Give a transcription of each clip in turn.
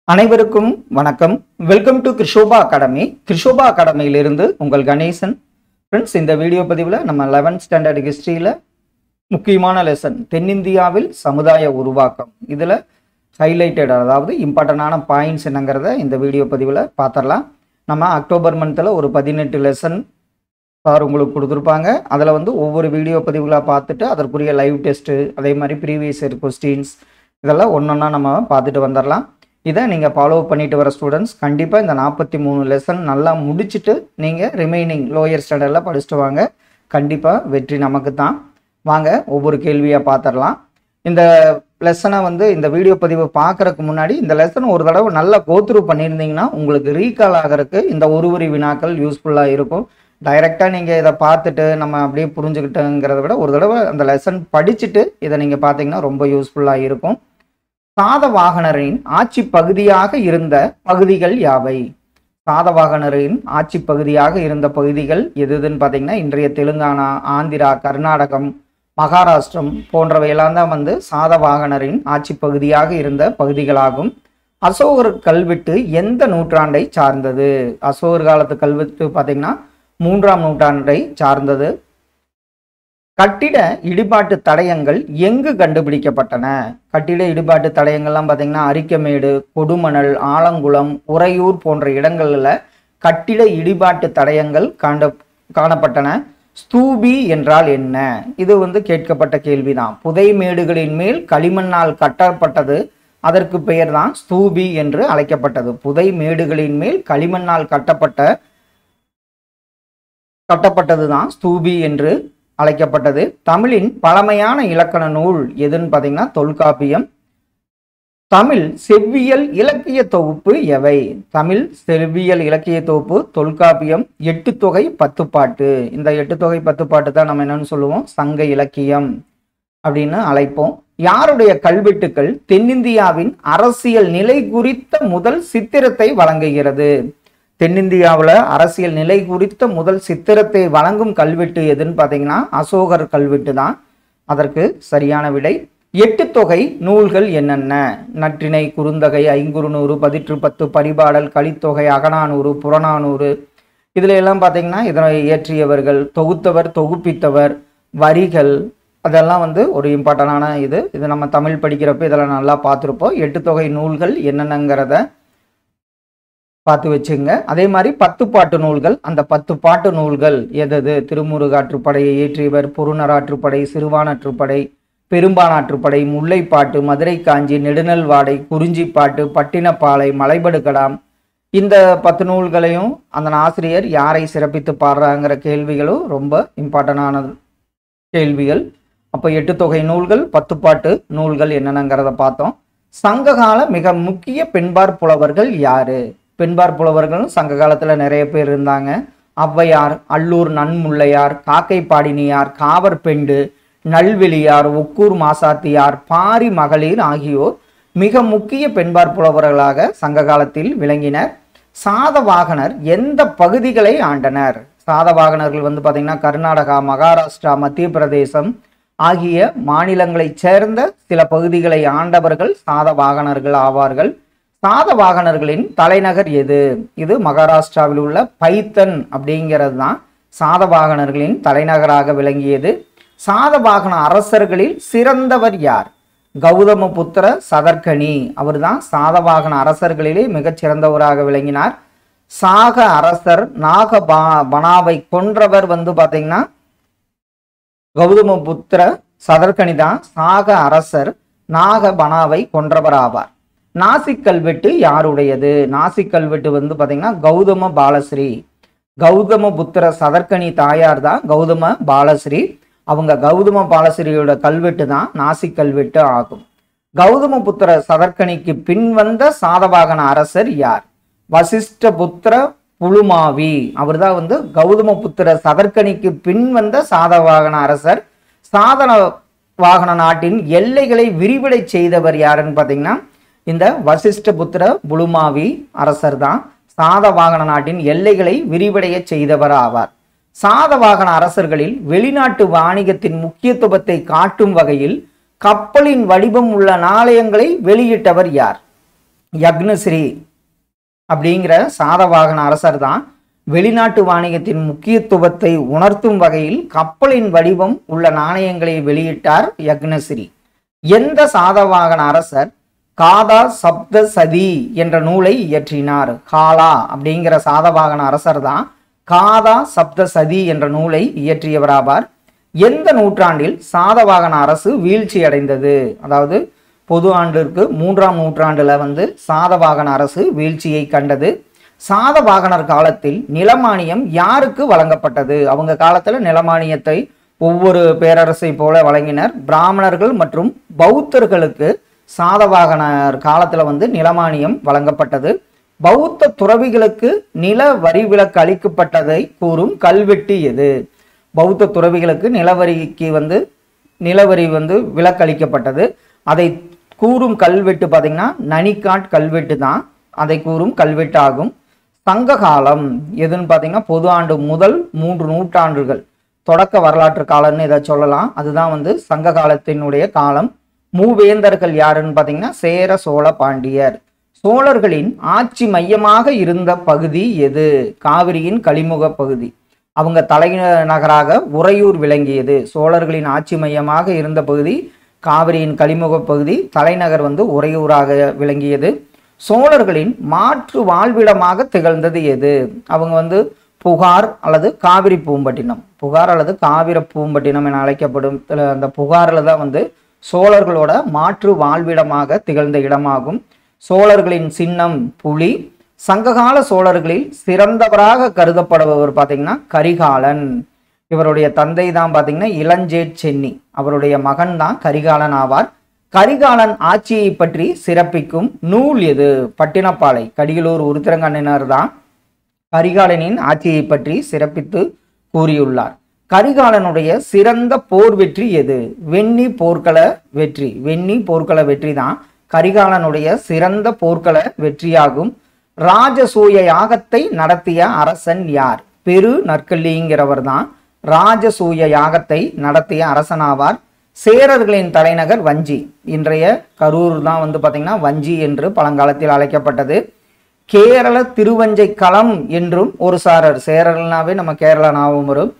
அனைவருக்கும் வணக்கம் welcome to Krishoba academy Krishoba அகாடமியிலிருந்து உங்கள் கணேசன் ஃப்ரெண்ட்ஸ் இந்த வீடியோ பதிவில் நம்ம 11th ஸ்டாண்டர்ட் ஹிஸ்ட்ரியில் முக்கியமான லெசன் தென்னிந்தியாவில் சமுதாய உருவாக்கம் இதில் ஹைலைட்டட் அதாவது இம்பார்ட்டண்டான பாயிண்ட்ஸ் என்னங்கிறத இந்த வீடியோ பதிவில் பார்த்துடலாம் நம்ம அக்டோபர் மந்தில் ஒரு பதினெட்டு லெசன் சார் உங்களுக்கு கொடுத்துருப்பாங்க அதில் வந்து ஒவ்வொரு வீடியோ பதிவுகளாக பார்த்துட்டு அதற்குரிய லைவ் டெஸ்ட்டு அதே மாதிரி ப்ரீவியஸ் இயர் கொஸ்டின்ஸ் இதெல்லாம் ஒன்றொன்னா நம்ம பார்த்துட்டு வந்துடலாம் இதை நீங்கள் ஃபாலோ பண்ணிட்டு வர ஸ்டூடெண்ட்ஸ் கண்டிப்பாக இந்த நாற்பத்தி மூணு லெசன் நல்லா முடிச்சுட்டு நீங்கள் ரிமைனிங் லோயர் ஸ்டாண்டர்டில் படிச்சுட்டு வாங்க கண்டிப்பாக வெற்றி நமக்கு தான் வாங்க ஒவ்வொரு கேள்வியாக பார்த்துடலாம் இந்த லெசனை வந்து இந்த வீடியோ பதிவு பார்க்கறதுக்கு முன்னாடி இந்த லெசன் ஒரு தடவை நல்லா கோத்ரூ பண்ணியிருந்தீங்கன்னா உங்களுக்கு ரீகால் ஆகிறதுக்கு இந்த ஒரு வரி வினாக்கள் யூஸ்ஃபுல்லாக இருக்கும் டைரெக்டாக நீங்கள் இதை பார்த்துட்டு நம்ம அப்படியே புரிஞ்சுக்கிட்டோங்கிறத விட ஒரு தடவை அந்த லெசன் படிச்சுட்டு இதை நீங்கள் பார்த்தீங்கன்னா ரொம்ப யூஸ்ஃபுல்லாக இருக்கும் சாதவாகனரின் ஆட்சி பகுதியாக இருந்த பகுதிகள் யாவை சாதவாகனரின் ஆட்சி பகுதியாக இருந்த பகுதிகள் எதுன்னு பார்த்தீங்கன்னா இன்றைய தெலுங்கானா ஆந்திரா கர்நாடகம் மகாராஷ்டிரம் போன்றவையெல்லாம் தான் வந்து சாதவாகனரின் ஆட்சி பகுதியாக இருந்த பகுதிகளாகும் அசோகர் கல்வெட்டு எந்த நூற்றாண்டை சார்ந்தது அசோகர் காலத்து கல்வெட்டு பார்த்தீங்கன்னா மூன்றாம் நூற்றாண்டை சார்ந்தது கட்டிட இடிபாட்டு தடயங்கள் எங்கு கண்டுபிடிக்கப்பட்டன கட்டிட இடிபாட்டு தடயங்கள்லாம் பார்த்தீங்கன்னா அரிக்கமேடு கொடுமணல் ஆலங்குளம் உறையூர் போன்ற இடங்களில் கட்டிட இடிபாட்டு தடயங்கள் காண்ட காணப்பட்டன ஸ்தூபி என்றால் என்ன இது வந்து கேட்கப்பட்ட கேள்விதான் புதைமேடுகளின் மேல் களிமண்ணால் கட்டப்பட்டது அதற்கு பெயர் தான் ஸ்தூபி என்று அழைக்கப்பட்டது புதை மேடுகளின் மேல் களிமண்ணால் கட்டப்பட்ட கட்டப்பட்டது தான் ஸ்தூபி என்று அழைக்கப்பட்டது தமிழின் பழமையான இலக்கண நூல் எதுன்னு பார்த்தீங்கன்னா தொல்காப்பியம் தமிழ் செவ்வியல் இலக்கிய தொகுப்பு எவை தமிழ் செவ்வியல் இலக்கிய தொகுப்பு தொல்காப்பியம் எட்டு தொகை பத்து பாட்டு இந்த எட்டு தொகை பத்து பாட்டு தான் நம்ம என்னன்னு சொல்லுவோம் சங்க இலக்கியம் அப்படின்னு அழைப்போம் யாருடைய கல்வெட்டுக்கள் தென்னிந்தியாவின் அரசியல் நிலை குறித்த முதல் சித்திரத்தை வழங்குகிறது தென்னிந்தியாவில் அரசியல் நிலை குறித்த முதல் சித்திரத்தை வழங்கும் கல்வெட்டு எதுன்னு பார்த்தீங்கன்னா அசோகர் கல்வெட்டு தான் அதற்கு சரியான விடை எட்டு தொகை நூல்கள் என்னென்ன நற்றிணை குறுந்தகை ஐங்குறுநூறு பதிற்று பத்து பரிபாடல் கலித்தொகை அகநானூறு புறநானூறு இதுல எல்லாம் பார்த்தீங்கன்னா இதனை இயற்றியவர்கள் தொகுத்தவர் தொகுப்பித்தவர் வரிகள் அதெல்லாம் வந்து ஒரு இம்பார்ட்டண்டான இது இது நம்ம தமிழ் படிக்கிறப்ப இதெல்லாம் நல்லா பார்த்துருப்போம் எட்டு தொகை நூல்கள் என்னென்னங்கிறத பார்த்து வச்சுங்க அதே மாதிரி பத்து பாட்டு நூல்கள் அந்த பத்து பாட்டு நூல்கள் எதது திருமுருகாற்றுப்படையை இயற்றியவர் பொருநராற்றுப்படை சிறுவானாற்றுப்படை பெரும்பானாற்றுப்படை முல்லைப்பாட்டு மதுரை காஞ்சி நெடுநல்வாடை குறிஞ்சிப்பாட்டு பட்டினப்பாலை மலைபடுகடாம் இந்த பத்து நூல்களையும் அந்த ஆசிரியர் யாரை சிறப்பித்து பாடுறாங்கிற கேள்விகளும் ரொம்ப இம்பார்ட்டண்டான கேள்விகள் அப்போ எட்டு தொகை நூல்கள் பத்து பாட்டு நூல்கள் என்னென்னங்கிறத பார்த்தோம் சங்ககால மிக முக்கிய பெண்பார் புலவர்கள் யாரு பெண்பார் புலவர்களும் சங்க காலத்தில் நிறைய பேர் இருந்தாங்க ஔவையார் அல்லூர் நன்முல்லையார் காக்கை பாடினியார் காவர் பெண்டு நல்வெளியார் ஒக்கூர் மாசாத்தியார் பாரி மகளிர் ஆகியோர் மிக முக்கிய பெண்பார் புலவர்களாக சங்க காலத்தில் விளங்கினர் சாதவாகனர் எந்த பகுதிகளை ஆண்டனர் சாதவாகனர்கள் வந்து பார்த்தீங்கன்னா கர்நாடகா மகாராஷ்டிரா மத்திய பிரதேசம் ஆகிய மாநிலங்களைச் சேர்ந்த சில பகுதிகளை ஆண்டவர்கள் சாதவாகனர்கள் ஆவார்கள் சாதவாகனர்களின் தலைநகர் எது இது மகாராஷ்டிராவில் உள்ள பைத்தன் அப்படிங்கிறது தான் சாதவாகனர்களின் தலைநகராக விளங்கியது சாதவாகன அரசர்களில் சிறந்தவர் யார் கௌதம புத்திர சதர்கனி அவர்தான் சாதவாகன அரசர்களிலே மிகச் சிறந்தவராக விளங்கினார் சாக அரசர் நாக பனாவை கொன்றவர் வந்து பார்த்தீங்கன்னா கௌதம புத்திர சதர்கனி தான் சாக அரசர் நாக பனாவை கொன்றவர் ஆவார் நாசிக் கல்வெட்டு யாருடையது நாசிக் கல்வெட்டு வந்து பார்த்தீங்கன்னா கௌதம பாலஸ்ரீ கௌதம புத்திர சதர்கனி தாயார் தான் கௌதம பாலஸ்ரீ அவங்க கௌதம பாலஸ்ரீயோட கல்வெட்டு தான் நாசிக் கல்வெட்டு ஆகும் கௌதம புத்திர சதர்கனிக்கு பின் வந்த சாதவாகன அரசர் யார் வசிஷ்ட புத்திர புலுமாவி அவர் தான் வந்து கௌதம புத்திர சதர்கனிக்கு பின் வந்த சாதவாகன அரசர் சாதன வாகன நாட்டின் எல்லைகளை விரிவடை செய்தவர் யாருன்னு பார்த்தீங்கன்னா இந்த வசிஷ்ட புத்திர புலுமாவி அரசர் தான் சாதவாகன நாட்டின் எல்லைகளை விரிவடைய செய்தவர் ஆவார் சாதவாகன அரசர்களில் வெளிநாட்டு வாணிகத்தின் முக்கியத்துவத்தை காட்டும் வகையில் கப்பலின் வடிவம் உள்ள நாணயங்களை வெளியிட்டவர் யார் யக்னஸ்ரீ அப்படிங்கிற சாதவாகன அரசர் தான் வெளிநாட்டு வாணிகத்தின் முக்கியத்துவத்தை உணர்த்தும் வகையில் கப்பலின் வடிவம் உள்ள நாணயங்களை வெளியிட்டார் யக்னஸ்ரீ எந்த சாதவாகன அரசர் காதா சப்த சதி என்ற நூலை இயற்றினார் காலா அப்படிங்கிற சாதவாகன அரசர் தான் காதா சப்த சதி என்ற நூலை இயற்றியவராவார் எந்த நூற்றாண்டில் சாதவாகன அரசு வீழ்ச்சி அடைந்தது அதாவது பொது ஆண்டிற்கு மூன்றாம் நூற்றாண்டுல வந்து சாதவாகன அரசு வீழ்ச்சியை கண்டது சாதவாகனர் காலத்தில் நிலமானியம் யாருக்கு வழங்கப்பட்டது அவங்க காலத்துல நிலமானியத்தை ஒவ்வொரு பேரரசை போல வழங்கினர் பிராமணர்கள் மற்றும் பௌத்தர்களுக்கு சாதவாகனர் காலத்துல வந்து நிலமானியம் வழங்கப்பட்டது பௌத்த துறவிகளுக்கு நில வரி விலக்கு அளிக்கப்பட்டதை கூறும் கல்வெட்டு எது பௌத்த துறவிகளுக்கு நிலவரிக்கு வந்து நிலவரி வந்து விலக்களிக்கப்பட்டது அதை கூறும் கல்வெட்டு பார்த்தீங்கன்னா நனிக்காட் கல்வெட்டு தான் அதை கூறும் கல்வெட்டு ஆகும் சங்க காலம் எதுன்னு பார்த்தீங்கன்னா பொது ஆண்டு முதல் மூன்று நூற்றாண்டுகள் தொடக்க வரலாற்று காலம்னு இதை சொல்லலாம் அதுதான் வந்து சங்க காலத்தினுடைய காலம் மூவேந்தர்கள் யாருன்னு பார்த்தீங்கன்னா சேர சோழ பாண்டியர் சோழர்களின் ஆட்சி மையமாக இருந்த பகுதி எது காவிரியின் கலிமுக பகுதி அவங்க தலைநகராக உறையூர் விளங்கியது சோழர்களின் ஆட்சி மையமாக இருந்த பகுதி காவிரியின் கலிமுக பகுதி தலைநகர் வந்து உறையூராக விளங்கியது சோழர்களின் மாற்று வாழ்விடமாக திகழ்ந்தது எது அவங்க வந்து புகார் அல்லது காவிரி பூம்பட்டினம் புகார் அல்லது காவிர பூம்பட்டினம் என அழைக்கப்படும் இதுல அந்த புகாரில் தான் வந்து சோழர்களோட மாற்று வாழ்விடமாக திகழ்ந்த இடமாகும் சோழர்களின் சின்னம் புலி சங்ககால சோழர்களில் சிறந்தவராக கருதப்படுபவர் பார்த்தீங்கன்னா கரிகாலன் இவருடைய தந்தை தான் பார்த்தீங்கன்னா இளஞ்சேட் சென்னி அவருடைய மகன் தான் கரிகாலன் ஆவார் கரிகாலன் ஆட்சியை பற்றி சிறப்பிக்கும் நூல் எது பட்டினப்பாலை கடியலூர் உருத்திரங்கண்ணினர் தான் கரிகாலனின் ஆட்சியை பற்றி சிறப்பித்து கூறியுள்ளார் கரிகாலனுடைய சிறந்த போர் வெற்றி எது வெண்ணி போர்க்கள வெற்றி வெண்ணி போர்க்கள வெற்றி தான் கரிகாலனுடைய சிறந்த போர்க்கள வெற்றியாகும் ராஜசூய யாகத்தை நடத்திய அரசன் யார் பெரு நற்கல்லிங்கிறவர் தான் ராஜசூய யாகத்தை நடத்திய அரசனாவார் சேரர்களின் தலைநகர் வஞ்சி இன்றைய கரூர் தான் வந்து பார்த்தீங்கன்னா வஞ்சி என்று பழங்காலத்தில் அழைக்கப்பட்டது கேரள திருவஞ்சை களம் என்றும் ஒரு சாரர் சேரர்கள்னாவே நம்ம கேரளா ஞாபகம் வரும்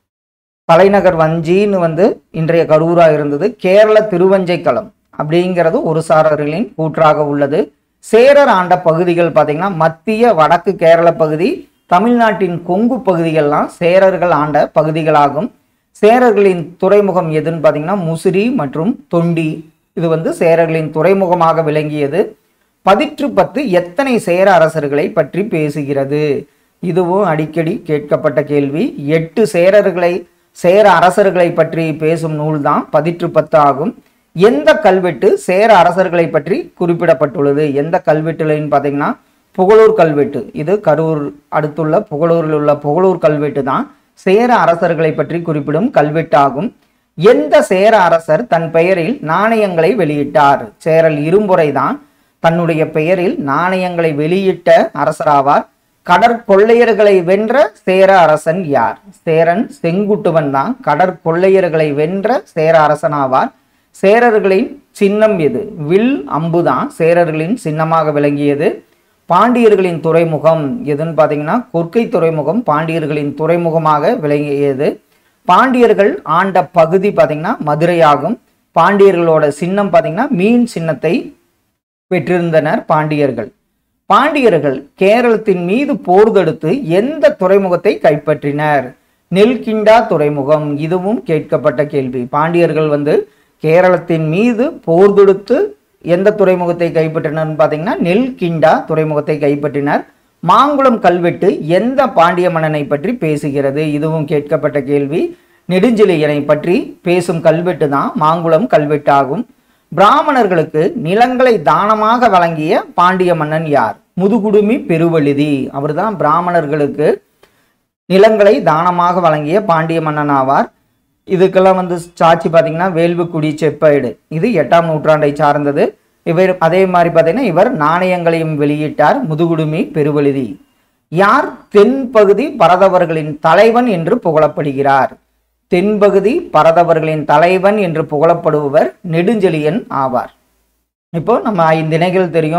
தலைநகர் வஞ்சின்னு வந்து இன்றைய கரூரா இருந்தது கேரள திருவஞ்சை களம் அப்படிங்கிறது ஒரு சாரர்களின் கூற்றாக உள்ளது சேரர் ஆண்ட பகுதிகள் பார்த்தீங்கன்னா மத்திய வடக்கு கேரள பகுதி தமிழ்நாட்டின் கொங்கு பகுதிகள்லாம் சேரர்கள் ஆண்ட பகுதிகளாகும் சேரர்களின் துறைமுகம் எதுன்னு பார்த்தீங்கன்னா முசிறி மற்றும் தொண்டி இது வந்து சேரர்களின் துறைமுகமாக விளங்கியது பதிற்று பத்து எத்தனை சேர அரசர்களை பற்றி பேசுகிறது இதுவும் அடிக்கடி கேட்கப்பட்ட கேள்வி எட்டு சேரர்களை சேர அரசர்களை பற்றி பேசும் நூல்தான் பதிற்று பத்து ஆகும் எந்த கல்வெட்டு சேர அரசர்களை பற்றி குறிப்பிடப்பட்டுள்ளது எந்த கல்வெட்டுலன்னு பார்த்தீங்கன்னா புகழூர் கல்வெட்டு இது கரூர் அடுத்துள்ள புகழூரில் உள்ள புகழூர் கல்வெட்டு தான் சேர அரசர்களை பற்றி குறிப்பிடும் கல்வெட்டு ஆகும் எந்த சேர அரசர் தன் பெயரில் நாணயங்களை வெளியிட்டார் சேரல் இரும்புரை தான் தன்னுடைய பெயரில் நாணயங்களை வெளியிட்ட அரசராவார் கடற்கொள்ளையர்களை வென்ற சேர அரசன் யார் சேரன் செங்குட்டுவன் தான் கடற்கொள்ளையர்களை வென்ற சேர அரசனாவார் சேரர்களின் சின்னம் எது வில் அம்புதான் சேரர்களின் சின்னமாக விளங்கியது பாண்டியர்களின் துறைமுகம் எதுன்னு பார்த்தீங்கன்னா கொற்கை துறைமுகம் பாண்டியர்களின் துறைமுகமாக விளங்கியது பாண்டியர்கள் ஆண்ட பகுதி பார்த்தீங்கன்னா மதுரையாகும் பாண்டியர்களோட சின்னம் பார்த்தீங்கன்னா மீன் சின்னத்தை பெற்றிருந்தனர் பாண்டியர்கள் பாண்டியர்கள் கேரளத்தின் மீது போர் தொடுத்து எந்த துறைமுகத்தை கைப்பற்றினர் நெல்கிண்டா துறைமுகம் இதுவும் கேட்கப்பட்ட கேள்வி பாண்டியர்கள் வந்து கேரளத்தின் மீது போர் தொடுத்து எந்த துறைமுகத்தை கைப்பற்றினர்னு பார்த்தீங்கன்னா நெல்கிண்டா துறைமுகத்தை கைப்பற்றினர் மாங்குளம் கல்வெட்டு எந்த பாண்டிய மன்னனை பற்றி பேசுகிறது இதுவும் கேட்கப்பட்ட கேள்வி நெடுஞ்செழியனை பற்றி பேசும் கல்வெட்டு தான் மாங்குளம் கல்வெட்டாகும் பிராமணர்களுக்கு நிலங்களை தானமாக வழங்கிய பாண்டிய மன்னன் யார் முதுகுடுமி பெருவழுதி அவர்தான் பிராமணர்களுக்கு நிலங்களை தானமாக வழங்கிய பாண்டிய மன்னன் ஆவார் இதுக்கெல்லாம் வந்து சாட்சி பார்த்தீங்கன்னா வேள்விக்குடி செப்பேடு இது எட்டாம் நூற்றாண்டை சார்ந்தது இவர் அதே மாதிரி பார்த்தீங்கன்னா இவர் நாணயங்களையும் வெளியிட்டார் முதுகுடுமி பெருவழுதி யார் தென்பகுதி பரதவர்களின் தலைவன் என்று புகழப்படுகிறார் தென்பகுதி பரதவர்களின் தலைவன் என்று புகழப்படுபவர் நெடுஞ்செழியன் ஆவார் இப்போ நம்ம ஐந்து இணைகள் தெரியும்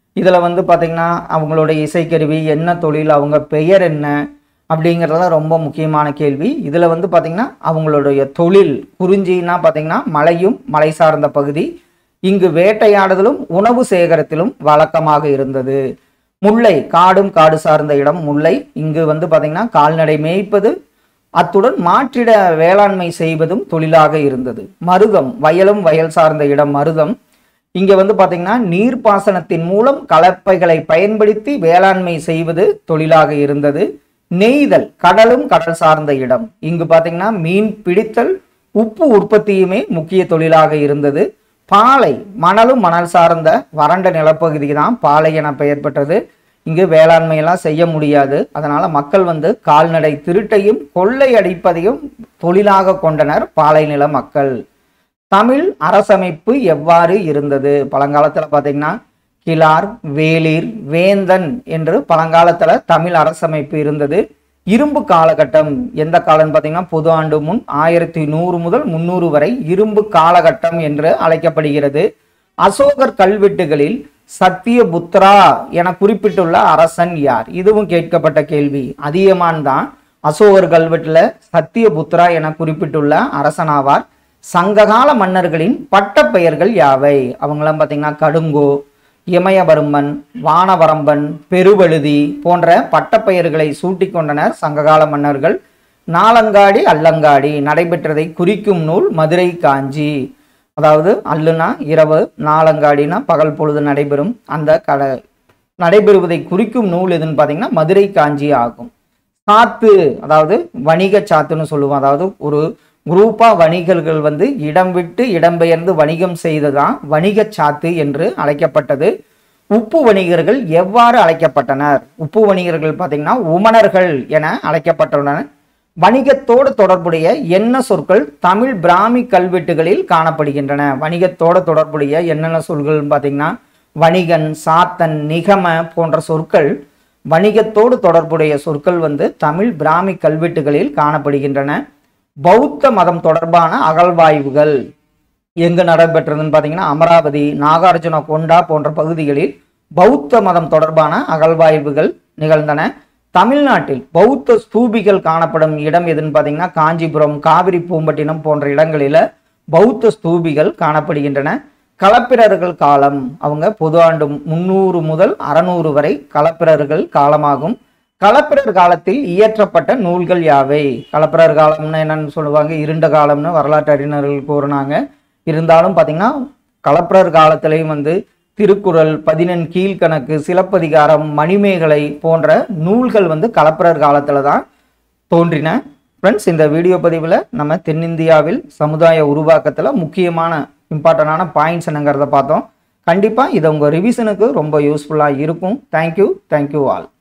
இதில் வந்து பார்த்திங்கன்னா அவங்களுடைய இசைக்கருவி என்ன தொழில் அவங்க பெயர் என்ன அப்படிங்கிறத ரொம்ப முக்கியமான கேள்வி இதில் வந்து பார்த்திங்கன்னா அவங்களுடைய தொழில் குறிஞ்சின்னா பார்த்திங்கன்னா மலையும் மலை சார்ந்த பகுதி இங்கு வேட்டையாடுதலும் உணவு சேகரத்திலும் வழக்கமாக இருந்தது முல்லை காடும் காடு சார்ந்த இடம் முல்லை இங்கு வந்து பார்த்திங்கன்னா கால்நடை மேய்ப்பது அத்துடன் மாற்றிட வேளாண்மை செய்வதும் தொழிலாக இருந்தது மருதம் வயலும் வயல் சார்ந்த இடம் மருதம் இங்க வந்து பாத்தீங்கன்னா நீர்ப்பாசனத்தின் மூலம் கலப்பைகளை பயன்படுத்தி வேளாண்மை செய்வது தொழிலாக இருந்தது நெய்தல் கடலும் கடல் சார்ந்த இடம் இங்கு பாத்தீங்கன்னா மீன் பிடித்தல் உப்பு உற்பத்தியுமே முக்கிய தொழிலாக இருந்தது பாலை மணலும் மணல் சார்ந்த வறண்ட நிலப்பகுதி தான் பாலை என பெயர் பெற்றது இங்கு வேளாண்மையெல்லாம் செய்ய முடியாது அதனால மக்கள் வந்து கால்நடை திருட்டையும் கொள்ளை அடிப்பதையும் தொழிலாக கொண்டனர் பாலை நில மக்கள் தமிழ் அரசமைப்பு எவ்வாறு இருந்தது பழங்காலத்தில் பார்த்தீங்கன்னா கிளார் வேளிர் வேந்தன் என்று பழங்காலத்தில் தமிழ் அரசமைப்பு இருந்தது இரும்பு காலகட்டம் எந்த காலம்னு பார்த்தீங்கன்னா பொது ஆண்டு முன் ஆயிரத்தி நூறு முதல் முன்னூறு வரை இரும்பு காலகட்டம் என்று அழைக்கப்படுகிறது அசோகர் கல்வெட்டுகளில் சத்தியபுத்ரா என குறிப்பிட்டுள்ள அரசன் யார் இதுவும் கேட்கப்பட்ட கேள்வி அதியமான் தான் அசோகர் கல்வெட்டுல சத்தியபுத்ரா என குறிப்பிட்டுள்ள அரசனாவார் சங்ககால மன்னர்களின் பட்டப்பெயர்கள் யாவை அவங்களாம் பார்த்தீங்கன்னா கடுங்கோ இமயவர்மன் வானவரம்பன் பெருவழுதி போன்ற பட்டப்பெயர்களை சூட்டிக் கொண்டனர் சங்ககால மன்னர்கள் நாலங்காடி அல்லங்காடி நடைபெற்றதை குறிக்கும் நூல் மதுரை காஞ்சி அதாவது அல்லுனா இரவு நாலங்காடினா பகல் பொழுது நடைபெறும் அந்த கட நடைபெறுவதை குறிக்கும் நூல் எதுன்னு பார்த்தீங்கன்னா மதுரை காஞ்சி ஆகும் சாத்து அதாவது வணிக சாத்துன்னு சொல்லுவோம் அதாவது ஒரு குரூப்பா வணிகர்கள் வந்து இடம் விட்டு இடம்பெயர்ந்து வணிகம் செய்ததான் வணிக சாத்து என்று அழைக்கப்பட்டது உப்பு வணிகர்கள் எவ்வாறு அழைக்கப்பட்டனர் உப்பு வணிகர்கள் பார்த்தீங்கன்னா உமணர்கள் என அழைக்கப்பட்டுள்ளனர் வணிகத்தோடு தொடர்புடைய என்ன சொற்கள் தமிழ் பிராமி கல்வெட்டுகளில் காணப்படுகின்றன வணிகத்தோடு தொடர்புடைய என்னென்ன சொற்கள் பார்த்தீங்கன்னா வணிகன் சாத்தன் நிகம போன்ற சொற்கள் வணிகத்தோடு தொடர்புடைய சொற்கள் வந்து தமிழ் பிராமி கல்வெட்டுகளில் காணப்படுகின்றன பௌத்த மதம் தொடர்பான அகழ்வாய்வுகள் எங்கு நடைபெற்றதுன்னு பார்த்தீங்கன்னா அமராவதி நாகார்ஜுன கொண்டா போன்ற பகுதிகளில் பௌத்த மதம் தொடர்பான அகழ்வாய்வுகள் நிகழ்ந்தன தமிழ்நாட்டில் பௌத்த ஸ்தூபிகள் காணப்படும் இடம் எதுன்னு பார்த்தீங்கன்னா காஞ்சிபுரம் காவிரி பூம்பட்டினம் போன்ற இடங்களில பௌத்த ஸ்தூபிகள் காணப்படுகின்றன களப்பிரர்கள் காலம் அவங்க பொது ஆண்டு முன்னூறு முதல் அறநூறு வரை களப்பிரர்கள் காலமாகும் களப்பிரர் காலத்தில் இயற்றப்பட்ட நூல்கள் யாவை களப்பிரர் காலம்னு என்னன்னு சொல்லுவாங்க இருண்ட காலம்னு வரலாற்று அறிஞர்கள் கூறினாங்க இருந்தாலும் பார்த்தீங்கன்னா களப்பிரர் காலத்திலையும் வந்து திருக்குறள் பதினெண் கீழ்கணக்கு சிலப்பதிகாரம் மணிமேகலை போன்ற நூல்கள் வந்து களப்பிரர் காலத்தில் தான் தோன்றின ஃப்ரெண்ட்ஸ் இந்த வீடியோ பதிவில் நம்ம தென்னிந்தியாவில் சமுதாய உருவாக்கத்தில் முக்கியமான இம்பார்ட்டண்டான பாயிண்ட்ஸ் என்னங்கிறத பார்த்தோம் கண்டிப்பாக இது உங்கள் ரிவிஷனுக்கு ரொம்ப யூஸ்ஃபுல்லாக இருக்கும் தேங்க்யூ தேங்க்யூ ஆல்